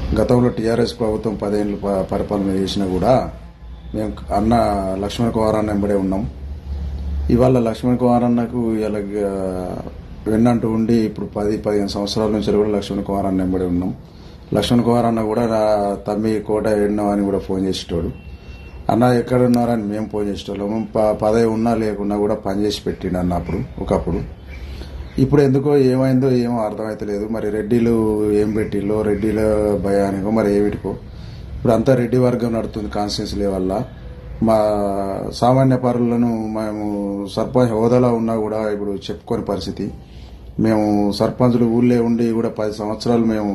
గతంలో టీఆర్ఎస్ ప్రభుత్వం పదేళ్ళు ప- పరిపాలన చేసినా కూడా మేము అన్న లక్ష్మణ కుమారాన్న వెంబడే ఉన్నాం ఇవాళ లక్ష్మణ్ కుమార్ అన్నకు ఇలా వెన్నంటూ ఉండి ఇప్పుడు పది పదిహేను సంవత్సరాల నుంచి కూడా లక్ష్మణ్ కుమార్ అన్న వెంబడి ఉన్నాం లక్ష్మణ్ కుమార్ అన్న కూడా రా తమ్మి కోట ఎన్నో అని కూడా ఫోన్ చేసేటోడు అన్న ఎక్కడ ఉన్నారని మేము ఫోన్ చేసేటోళ్ళం ప- పదవి ఉన్నా లేకున్నా కూడా పనిచేసి పెట్టిండు అన్న అప్పుడు ఒకప్పుడు ఇప్పుడు ఎందుకో ఏమైందో ఏమో అర్థమైతలేదు మరి రెడ్డిలు ఏం పెట్టిల్లో రెడ్డిల భయానికో మరి ఏమిటికో ఇప్పుడు అంతా రెడ్డి వర్గం నడుతుంది కాన్స్టిట్యూన్సీ వల్ల మా సామాన్య పరులను మేము సర్పంచ్ హోదాలో ఉన్నా కూడా ఇప్పుడు చెప్పుకోని పరిస్థితి మేము సర్పంచులు ఊళ్ళే ఉండి కూడా పది సంవత్సరాలు మేము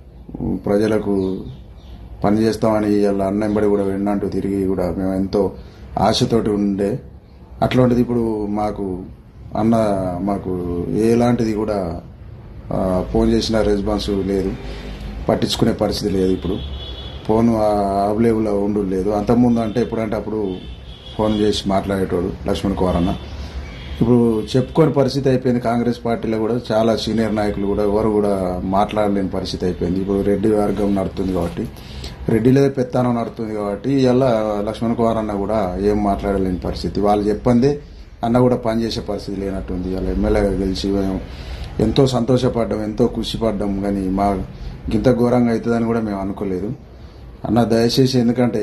ప్రజలకు పనిచేస్తామని ఇలా అన్నంబడి కూడా విన్నంటూ తిరిగి కూడా మేము ఎంతో ఆశతోటి ఉండే అట్లాంటిది ఇప్పుడు మాకు అన్న మాకు ఎలాంటిది కూడా ఆ, ఫోన్ చేసిన రెస్పాన్స్ లేదు పట్టించుకునే పరిస్థితి లేదు ఇప్పుడు ఫోన్ అవైలబుల్ ఉండు లేదు అంతకుముందు అంటే ఎప్పుడంటే అప్పుడు ఫోన్ చేసి మాట్లాడేటోడు లక్ష్మణ్ కుమార్ అన్న ఇప్పుడు చెప్పుకోని పరిస్థితి అయిపోయింది కాంగ్రెస్ పార్టీలో కూడా చాలా సీనియర్ నాయకులు కూడా ఎవరు కూడా మాట్లాడలేని పరిస్థితి అయిపోయింది ఇప్పుడు రెడ్డి వర్గం నడుతుంది కాబట్టి రెడ్డిలదే పెత్తానం నడుతుంది కాబట్టి ఇలా లక్ష్మణ్ కుమార్ అన్న కూడా ఏం మాట్లాడలేని పరిస్థితి వాళ్ళు చెప్పందే అన్న కూడా పనిచేసే పరిస్థితి లేనట్టుంది అలా ఎమ్మెల్యేగా గెలిచి మేము ఎంతో సంతోషపడ్డాం ఎంతో కృషిపడ్డాం కానీ మా గింత ఘోరంగా అవుతుందని కూడా మేము అనుకోలేదు అన్న దయచేసి ఎందుకంటే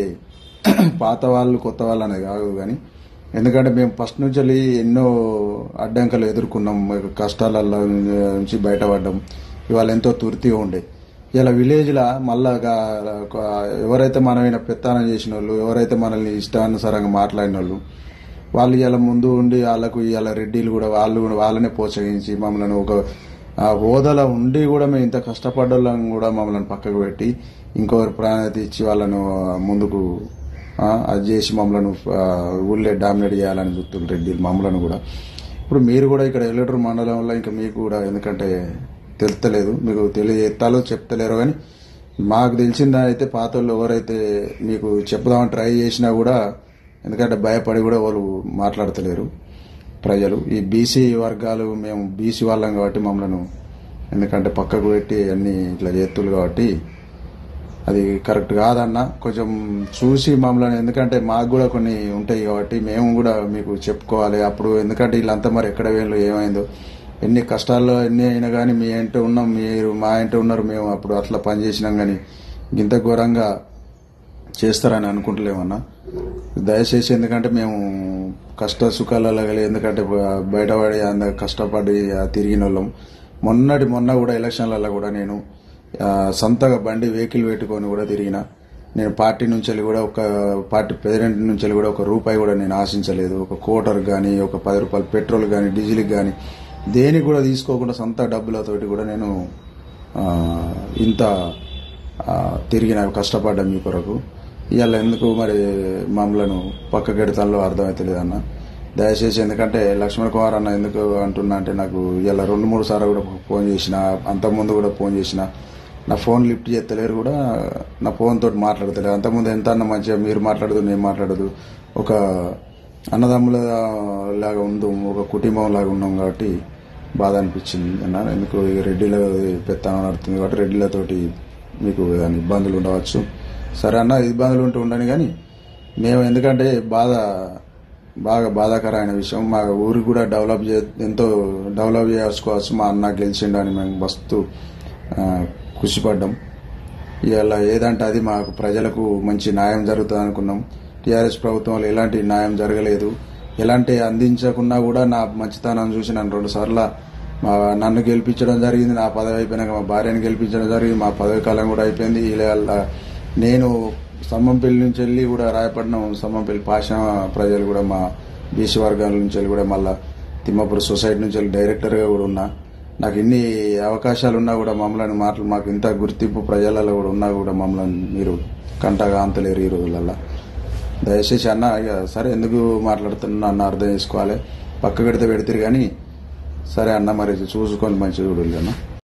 పాత వాళ్ళు కొత్త వాళ్ళు అనేది కాదు కానీ ఎందుకంటే మేము ఫస్ట్ నుంచి వెళ్ళి ఎన్నో అడ్డంకులు ఎదుర్కొన్నాం కష్టాలలో నుంచి బయటపడ్డాం ఇవాళ ఎంతో తుర్తిగా ఉండే ఇలా విలేజ్లో మళ్ళా గా- ఎవరైతే మనమైన పెత్తానం చేసిన వాళ్ళు ఎవరైతే మనల్ని ఇష్టానుసారంగా మాట్లాడిన వాళ్ళు వాళ్ళు ఇలా ముందు ఉండి వాళ్ళకు ఇలా రెడ్డిలు కూడా వాళ్ళు కూడా వాళ్ళనే ప్రోత్సహించి మమ్మల్ని ఒక ఆ హోదాలో ఉండి కూడా మేము ఇంత కష్టపడ్డోళ్ళని కూడా మమ్మల్ని పక్కకు పెట్టి ఇంకొకరి ప్రాధాన్యత ఇచ్చి వాళ్ళను ముందుకు ఆ, అది చేసి మమ్మల్ని ఆ, ఊళ్ళే డామినేట్ చేయాలని చూస్తుంది రెడ్డిలు మమ్మల్ని కూడా ఇప్పుడు మీరు కూడా ఇక్కడ ఎల్లటూరు మండలంలో ఇంకా మీకు కూడా ఎందుకంటే తెలుస్తలేదు మీకు తెలియజేస్తాలో చెప్తలేరు కానీ మాకు తెలిసిందా అయితే పాత వాళ్ళు ఎవరైతే మీకు చెప్పుదామని ట్రై చేసినా కూడా ఎందుకంటే భయపడి కూడా వాళ్ళు మాట్లాడతలేరు ప్రజలు ఈ బీసీ వర్గాలు మేము బీసీ వాళ్ళం కాబట్టి మమ్మల్ని ఎందుకంటే పక్కకు పెట్టి అన్ని ఇట్లా చేతులు కాబట్టి అది కరెక్ట్ కాదన్న కొంచెం చూసి మమ్మల్ని ఎందుకంటే మాకు కూడా కొన్ని ఉంటాయి కాబట్టి మేము కూడా మీకు చెప్పుకోవాలి అప్పుడు ఎందుకంటే వీళ్ళంతా మరి ఎక్కడ వేళ్ళు ఏమైందో ఎన్ని కష్టాల్లో ఎన్ని అయినా కానీ మీ ఇంట ఉన్నాం మీరు మా ఇంట ఉన్నారు మేము అప్పుడు అట్లా పని చేసినాం కానీ ఇంత ఘోరంగా చేస్తారని అనుకుంటలేమన్నా దయచేసి ఎందుకంటే మేము కష్ట సుఖాలలో కలిగి ఎందుకంటే బ- బయటపడి అంత కష్టపడి ఆ, తిరిగిన వాళ్ళం మొన్నటి మొన్న కూడా ఎలక్షన్లలో కూడా నేను ఆ, సొంతగా బండి వెహికల్ పెట్టుకొని కూడా తిరిగిన నేను పార్టీ నుంచి వెళ్ళి కూడా ఒక పార్టీ ప్రెసిడెంట్ నుంచి వెళ్ళి కూడా ఒక రూపాయి కూడా నేను ఆశించలేదు ఒక కోటర్ కానీ ఒక పది రూపాయలు పెట్రోల్ కానీ డీజిల్కి కానీ దేనికి కూడా తీసుకోకుండా సొంత డబ్బులతోటి కూడా నేను ఆ, ఇంత ఆ, తిరిగిన కష్టపడ్డా మీ కొరకు ఇవాళ ఎందుకు మరి మమ్మలను పక్క గడితల్లో అర్థమవుతలేదు అన్న దయచేసి ఎందుకంటే లక్ష్మణ్ కుమార్ అన్న ఎందుకు అంటున్నా అంటే నాకు ఇలా రెండు మూడు సార్లు కూడా ఫోన్ చేసిన అంతకుముందు కూడా ఫోన్ చేసిన నా ఫోన్ లిఫ్ట్ చేస్తలేరు కూడా నా ఫోన్ తోటి మాట్లాడతలేరు అంతకుముందు ఎంత అన్న మంచిగా మీరు మాట్లాడదు నేను మాట్లాడదు ఒక అన్నదమ్ముల లాగా ఉందాం ఒక కుటుంబం లాగా ఉన్నాం కాబట్టి బాధ అనిపించింది అన్న ఎందుకు ఈ రెడ్డిల పెత్తనం నడుతుంది కాబట్టి రెడ్డిలతోటి మీకు ఏదైనా ఇబ్బందులు ఉండవచ్చు సరే అన్న ఇబ్బందులు ఉంటూ ఉండని కానీ మేము ఎందుకంటే బాధ బాగా బాధాకరమైన విషయం మా ఊరికి కూడా డెవలప్ చే ఎంతో డెవలప్ చేసుకోవచ్చు మా అన్న గెలిచిండని మేము మస్తు ఆ, కృషిపడ్డాం ఇలా ఏదంటే అది మాకు ప్రజలకు మంచి న్యాయం జరుగుతుంది అనుకున్నాం టీఆర్ఎస్ ప్రభుత్వంలో ఎలాంటి న్యాయం జరగలేదు ఎలాంటి అందించకున్నా కూడా నా మంచితనం చూసి నన్ను రెండు సార్లు మా నన్ను గెలిపించడం జరిగింది నా పదవి అయిపోయినాక మా భార్యను గెలిపించడం జరిగింది మా పదవి కాలం కూడా అయిపోయింది ఇలా నేను స్తంభంపల్లి నుంచి వెళ్ళి కూడా రాయపట్నం స్తంభంపల్లి పాషా ప్రజలు కూడా మా బీసీ వర్గాల నుంచి వెళ్ళి కూడా మళ్ళా తిమ్మాపూర్ సొసైటీ నుంచి వెళ్ళి డైరెక్టర్గా కూడా ఉన్నా నాకు ఎన్ని అవకాశాలు ఉన్నా కూడా మమ్మల్ని మాటలు మాకు ఇంత గుర్తింపు ప్రజలలో కూడా ఉన్నా కూడా మమ్మల్ని మీరు కంటగా అంతలేరు ఈ రోజులల్లో దయచేసి అన్న ఇక సరే ఎందుకు మాట్లాడుతున్నా అన్న అర్థం చేసుకోవాలి పక్క పెడితే పెడతారు కానీ సరే అన్న మరి చూసుకొని మంచిగా చూడాలి అన్న